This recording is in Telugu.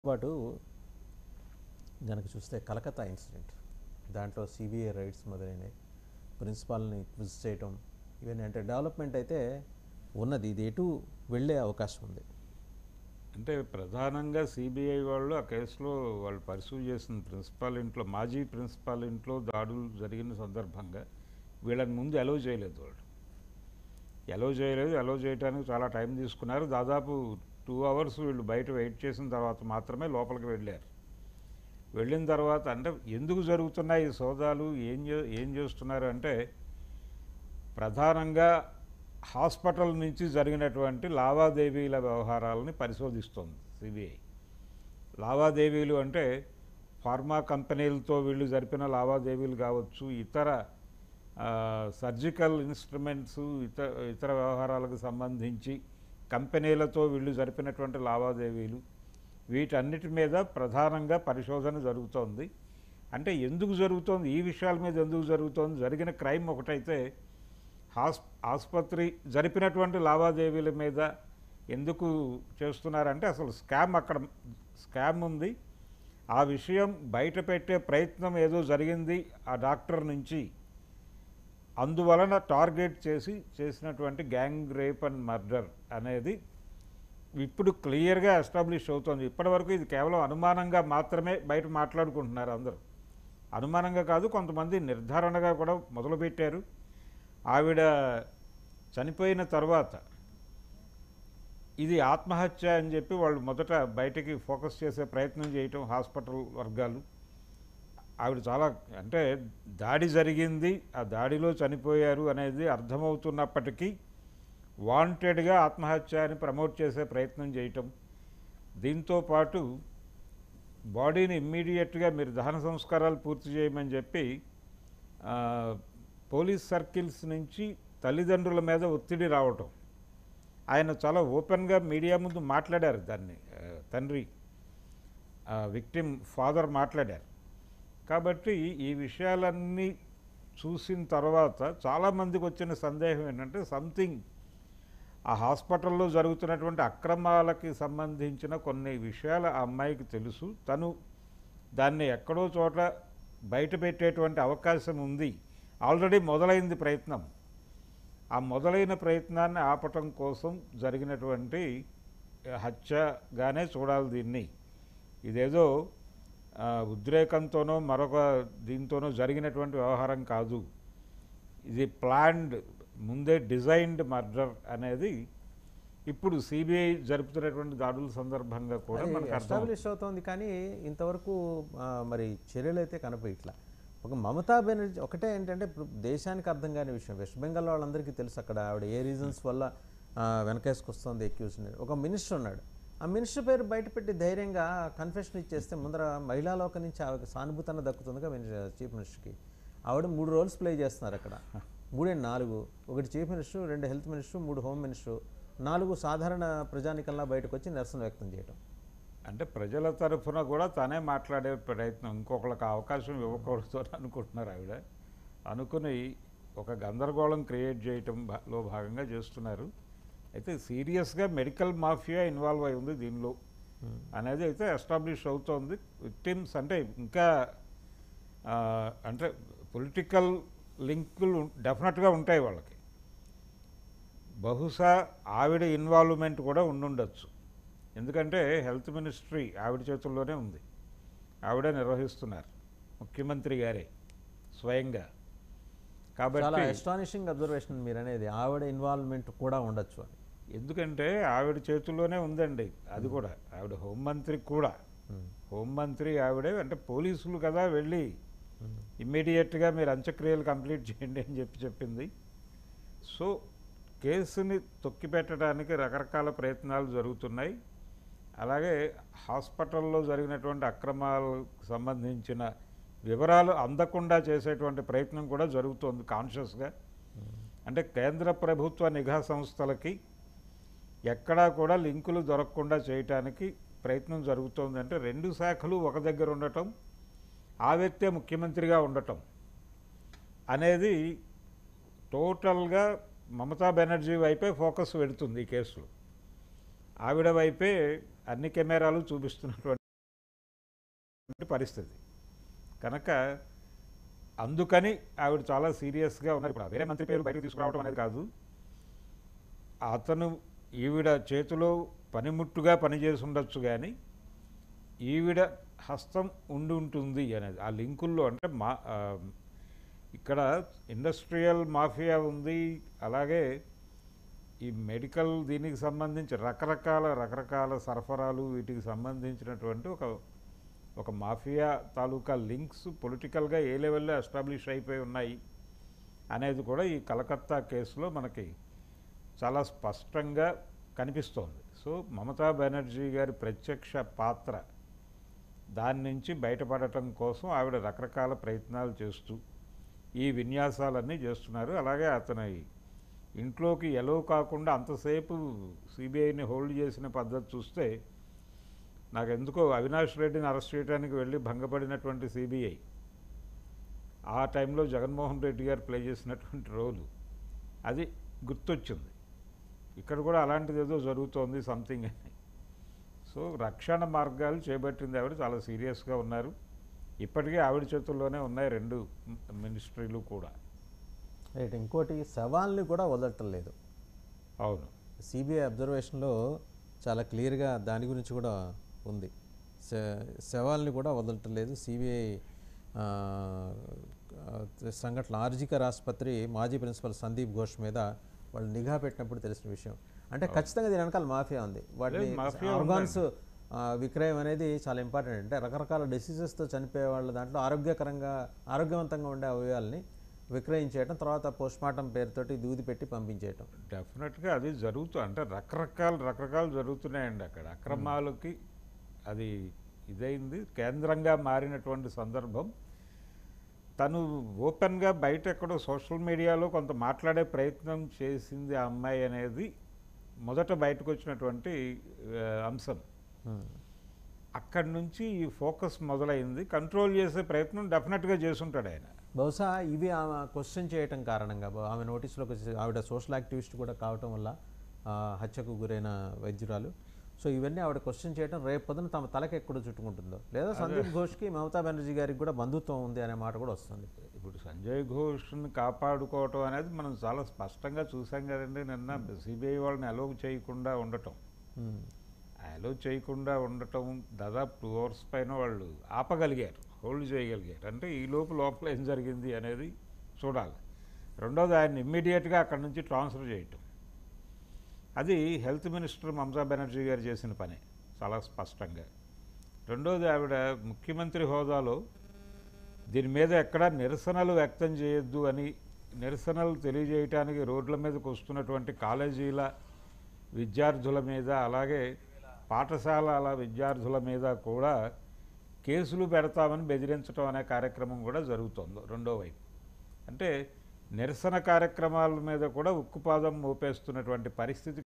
పాటు గనక చూస్తే కలకత్తా ఇన్సిడెంట్ దాంట్లో సిబిఐ రైడ్స్ మొదలైనవి ప్రిన్సిపాల్ని క్విజ్ చేయటం ఇవన్నీ అంటే డెవలప్మెంట్ అయితే ఉన్నది ఇది ఎటు వెళ్ళే అవకాశం ఉంది అంటే ప్రధానంగా సిబిఐ వాళ్ళు ఆ కేసులో వాళ్ళు పర్సూ చేసిన ప్రిన్సిపాల్ ఇంట్లో మాజీ ప్రిన్సిపాల్ ఇంట్లో దాడులు జరిగిన సందర్భంగా వీళ్ళని ముందు అలౌ చేయలేదు వాళ్ళు అలౌ చేయలేదు అలౌ చేయడానికి చాలా టైం తీసుకున్నారు దాదాపు టూ అవర్స్ వీళ్ళు బయట వెయిట్ చేసిన తర్వాత మాత్రమే లోపలికి వెళ్ళారు వెళ్ళిన తర్వాత అంటే ఎందుకు జరుగుతున్నాయి ఈ సోదాలు ఏం చే- ఏం చేస్తున్నారు అంటే ప్రధానంగా హాస్పిటల్ నుంచి జరిగినటువంటి లావాదేవీల వ్యవహారాలని పరిశోధిస్తోంది సిబిఐ లావాదేవీలు అంటే ఫార్మా కంపెనీలతో వీళ్ళు జరిపిన లావాదేవీలు కావచ్చు ఇతర ఆ, సర్జికల్ ఇన్స్ట్రుమెంట్స్ ఇతర ఇతర వ్యవహారాలకు సంబంధించి కంపెనీలతో వీళ్ళు జరిపినటువంటి లావాదేవీలు వీటన్నిటి మీద ప్రధానంగా పరిశోధన జరుగుతోంది అంటే ఎందుకు జరుగుతోంది ఈ విషయాల మీద ఎందుకు జరుగుతోంది జరిగిన క్రైమ్ ఒకటైతే హాస్ ఆసుపత్రి జరిపినటువంటి లావాదేవీల మీద ఎందుకు చేస్తున్నారంటే అసలు స్కామ్ అక్కడ స్కామ్ ఉంది ఆ విషయం బయట పెట్టే ప్రయత్నం ఏదో జరిగింది ఆ డాక్టర్ నుంచి అందువలన టార్గెట్ చేసి చేసినటువంటి గ్యాంగ్ రేప్ అండ్ మర్డర్ అనేది ఇప్పుడు క్లియర్గా ఎస్టాబ్లిష్ అవుతోంది ఇప్పటివరకు ఇది కేవలం అనుమానంగా మాత్రమే బయట మాట్లాడుకుంటున్నారు అందరూ అనుమానంగా కాదు కొంతమంది నిర్ధారణగా కూడా మొదలుపెట్టారు ఆవిడ చనిపోయిన తర్వాత ఇది ఆత్మహత్య అని చెప్పి వాళ్ళు మొదట బయటికి ఫోకస్ చేసే ప్రయత్నం చేయటం హాస్పిటల్ వర్గాలు ఆవిడ చాలా అంటే దాడి జరిగింది ఆ దాడిలో చనిపోయారు అనేది అర్థమవుతున్నప్పటికీ వాంటెడ్గా ఆత్మహత్య అని ప్రమోట్ చేసే ప్రయత్నం చేయటం దీంతో పాటు బాడీని ఇమ్మీడియట్గా మీరు దహన సంస్కారాలు పూర్తి చేయమని చెప్పి ఆ, పోలీస్ సర్కిల్స్ నుంచి తల్లిదండ్రుల మీద ఒత్తిడి రావటం ఆయన చాలా ఓపెన్గా మీడియా ముందు మాట్లాడారు దాన్ని ఆ, తండ్రి విక్టిమ్ ఫాదర్ మాట్లాడారు కాబట్టి ఈ విషయాలన్నీ చూసిన తర్వాత చాలామందికి వచ్చిన సందేహం ఏంటంటే సంథింగ్ ఆ హాస్పిటల్లో జరుగుతున్నటువంటి అక్రమాలకి సంబంధించిన కొన్ని విషయాలు ఆ అమ్మాయికి తెలుసు తను దాన్ని ఎక్కడో చోట బయట పెట్టేటువంటి అవకాశం ఉంది ఆల్రెడీ మొదలైంది ప్రయత్నం ఆ మొదలైన ప్రయత్నాన్ని ఆపటం కోసం జరిగినటువంటి హత్యగానే చూడాలి దీన్ని ఇదేదో ఆ, ఉద్రేకంతోనో మరొక దీంతోనో జరిగినటువంటి వ్యవహారం కాదు ఇది ప్లాన్డ్ ముందే డిజైన్డ్ మర్డర్ అనేది ఇప్పుడు సిబిఐ జరుపుతున్నటువంటి దాడుల సందర్భంగా కూడా మనకు అర్థం ఎస్టాబ్లిష్ అవుతోంది కానీ ఇంతవరకు ఆ, మరి చర్యలు అయితే కనపడట్లా ఒక మమతా బెనర్జీ ఒకటే ఏంటంటే ఇప్పుడు దేశానికి అర్థం కాని విషయం వెస్ట్ బెంగాల్ వాళ్ళందరికీ తెలుసు అక్కడ ఆవిడ ఏ రీజన్స్ వల్ల ఆ, వెనకేసుకొస్తుంది ఎక్యూజ్ ఒక మినిస్టర్ ఉన్నాడు ఆ మినిస్టర్ పేరు బయటపెట్టి ధైర్యంగా కన్ఫెషన్ ఇచ్చేస్తే ముందర మహిళా లోకం నుంచి ఆవిడ సానుభూతన దక్కుతుందిగా మినిస్టర్ చీఫ్ మినిస్టర్కి ఆవిడ మూడు రోల్స్ ప్లే చేస్తున్నారు అక్కడ మూడే నాలుగు ఒకటి చీఫ్ మినిస్టర్ రెండు హెల్త్ మినిస్టర్ మూడు హోమ్ మినిస్టర్ నాలుగు సాధారణ ప్రజానికల్లా బయటకు వచ్చి నిరసన వ్యక్తం చేయడం అంటే ప్రజల తరఫున కూడా తనే మాట్లాడే ప్రయత్నం ఇంకొకళ్ళకి అవకాశం ఇవ్వకూడదు అని అనుకుంటున్నారు ఆవిడ అనుకుని ఒక గందరగోళం క్రియేట్ చేయటం భా- లో భాగంగా చేస్తున్నారు అయితే సీరియస్గా మెడికల్ మాఫియా ఇన్వాల్వ్ అయి ఉంది దీనిలో అనేది అయితే ఎస్టాబ్లిష్ అవుతోంది విక్టిమ్స్ అంటే ఇంకా ఆ, అంటే పొలిటికల్ లింకులు డెఫినెట్గా ఉంటాయి వాళ్ళకి బహుశా ఆవిడ ఇన్వాల్వ్మెంట్ కూడా ఉండుండొచ్చు ఎందుకంటే హెల్త్ మినిస్ట్రీ ఆవిడ చేతుల్లోనే ఉంది ఆవిడే నిర్వహిస్తున్నారు ముఖ్యమంత్రి గారే స్వయంగా చాలా కాబట్టి ఎస్టానిషింగ్ అబ్జర్వేషన్ మీరు అనేది ఆవిడ ఇన్వాల్వ్మెంట్ కూడా ఉండొచ్చు అని ఎందుకంటే ఆవిడ చేతుల్లోనే ఉందండి అది కూడా ఆవిడ హోంమంత్రి కూడా హోంమంత్రి ఆవిడే అంటే పోలీసులు కదా వెళ్ళి ఇమ్మీడియట్గా మీరు అంత్యక్రియలు కంప్లీట్ చేయండి అని చెప్పి చెప్పింది సో కేసుని తొక్కిపెట్టడానికి రకరకాల ప్రయత్నాలు జరుగుతున్నాయి అలాగే హాస్పిటల్లో జరిగినటువంటి అక్రమాలకు సంబంధించిన వివరాలు అందకుండా చేసేటువంటి ప్రయత్నం కూడా జరుగుతోంది కాన్షియస్గా అంటే కేంద్ర ప్రభుత్వ నిఘా సంస్థలకి ఎక్కడా కూడా లింకులు దొరకకుండా చేయటానికి ప్రయత్నం జరుగుతోంది అంటే రెండు శాఖలు ఒక దగ్గర ఉండటం ఆ వ్యక్తే ముఖ్యమంత్రిగా ఉండటం అనేది టోటల్గా మమతా బెనర్జీ వైపే ఫోకస్ పెడుతుంది ఈ కేసులో ఆవిడ వైపే అన్ని కెమెరాలు చూపిస్తున్నటువంటి ఉన్నటువంటి పరిస్థితి కనుక అందుకని ఆవిడ చాలా సీరియస్గా ఉన్నారు ఇప్పుడు వేరే మంత్రి పేరు బయటకు తీసుకురావడం అనేది కాదు అతను ఈవిడ చేతిలో పనిముట్టుగా పనిచేసి ఉండొచ్చు కానీ ఈవిడ హస్తం ఉండి ఉంటుంది అనేది ఆ లింకుల్లో అంటే మా ఆ, ఇక్కడ ఇండస్ట్రియల్ మాఫియా ఉంది అలాగే ఈ మెడికల్ దీనికి సంబంధించి రకరకాల రకరకాల సరఫరాలు వీటికి సంబంధించినటువంటి ఒక ఒక మాఫియా తాలూకా లింక్స్ పొలిటికల్గా ఏ లెవెల్లో ఎస్టాబ్లిష్ అయిపోయి ఉన్నాయి అనేది కూడా ఈ కలకత్తా కేసులో మనకి చాలా స్పష్టంగా కనిపిస్తోంది సో మమతా బెనర్జీ గారి ప్రత్యక్ష పాత్ర దాని నుంచి బయటపడటం కోసం ఆవిడ రకరకాల ప్రయత్నాలు చేస్తూ ఈ విన్యాసాలన్నీ చేస్తున్నారు అలాగే అతని ఇంట్లోకి ఎలో కాకుండా అంతసేపు సిబిఐని హోల్డ్ చేసిన పద్ధతి చూస్తే నాకు ఎందుకో అవినాష్ రెడ్డిని అరెస్ట్ చేయడానికి వెళ్ళి భంగపడినటువంటి సిబిఐ ఆ టైంలో జగన్మోహన్ రెడ్డి గారు ప్లే చేసినటువంటి రోలు అది గుర్తొచ్చింది ఇక్కడ కూడా అలాంటిది ఏదో జరుగుతోంది సంథింగ్ అని సో రక్షణ మార్గాలు చేపట్టింది ఆవిడ చాలా సీరియస్గా ఉన్నారు ఇప్పటికే ఆవిడ చేతుల్లోనే ఉన్నాయి రెండు మినిస్ట్రీలు కూడా రైట్ ఇంకోటి శవాల్ని కూడా వదలటం లేదు అవును సిబిఐ అబ్జర్వేషన్లో చాలా క్లియర్గా దాని గురించి కూడా ఉంది శ- శవాల్ని కూడా వదలటం లేదు సిబిఐ సంఘటన ఆర్జికర్ ఆసుపత్రి మాజీ ప్రిన్సిపల్ సందీప్ ఘోష్ మీద వాళ్ళు నిఘా పెట్టినప్పుడు తెలిసిన విషయం అంటే ఖచ్చితంగా దీని వెనకాల మాఫియా ఉంది వాటిని లేదు, మాఫియా ఆర్గాన్స్ విక్రయం అనేది చాలా ఇంపార్టెంట్ అంటే రకరకాల డిసీజెస్తో చనిపోయే వాళ్ళ దాంట్లో ఆరోగ్యకరంగా ఆరోగ్యవంతంగా ఉండే అవయవాల్ని విక్రయించేయటం తర్వాత పోస్ట్ మార్టం పేరుతోటి దూది పెట్టి పంపించేయటం డెఫినెట్గా అది జరుగుతూ అంటే రకరకాల రకరకాలు జరుగుతున్నాయండి అక్కడ అక్రమాలకి అది ఇదైంది కేంద్రంగా మారినటువంటి సందర్భం తను ఓపెన్గా బయట ఎక్కడో సోషల్ మీడియాలో కొంత మాట్లాడే ప్రయత్నం చేసింది ఆ అమ్మాయి అనేది మొదట బయటకు వచ్చినటువంటి ఆ, అంశం Hmm. అక్కడి నుంచి ఈ ఫోకస్ మొదలైంది కంట్రోల్ చేసే ప్రయత్నం డెఫినెట్గా చేసుంటాడు ఆయన బహుశా ఇవి ఆమె క్వశ్చన్ చేయటం కారణంగా బ- ఆమె నోటీసులోకి వచ్చి ఆవిడ సోషల్ యాక్టివిస్ట్ కూడా కావటం వల్ల ఆ, హత్యకు గురైన వైద్యురాలు సో ఇవన్నీ ఆవిడ క్వశ్చన్ చేయడం రేపు పొద్దున తమ తలకి ఎక్కడ చుట్టుకుంటుందో లేదా సందీప్ ఘోష్కి మమతా బెనర్జీ గారికి కూడా బంధుత్వం ఉంది అనే మాట కూడా వస్తుంది ఇప్పుడు సంజయ్ ఘోష్ని కాపాడుకోవటం అనేది మనం చాలా స్పష్టంగా చూసాం కదండి నిన్న సిబిఐ వాళ్ళని అలో చేయకుండా ఉండటం Hmm. అలో చేయకుండా ఉండటం దాదాపు టూ అవర్స్ పైన వాళ్ళు ఆపగలిగారు హోల్డ్ చేయగలిగారు అంటే ఈ లోపు లోపల ఏం జరిగింది అనేది చూడాలి రెండోది ఆయన ఇమ్మీడియట్గా అక్కడి నుంచి ట్రాన్స్ఫర్ చేయటం అది హెల్త్ మినిస్టర్ మమతా బెనర్జీ గారు చేసిన పనే చాలా స్పష్టంగా రెండోది ఆవిడ ముఖ్యమంత్రి హోదాలో దీని మీద ఎక్కడా నిరసనలు వ్యక్తం చేయొద్దు అని నిరసనలు తెలియజేయటానికి రోడ్ల మీదకి వస్తున్నటువంటి కాలేజీల విద్యార్థుల మీద అలాగే పాఠశాలల విద్యార్థుల మీద కూడా కేసులు పెడతామని బెదిరించడం అనే కార్యక్రమం కూడా జరుగుతోంది రెండో వైపు అంటే నిరసన కార్యక్రమాల మీద కూడా ఉక్కుపాదం మోపేస్తున్నటువంటి పరిస్థితి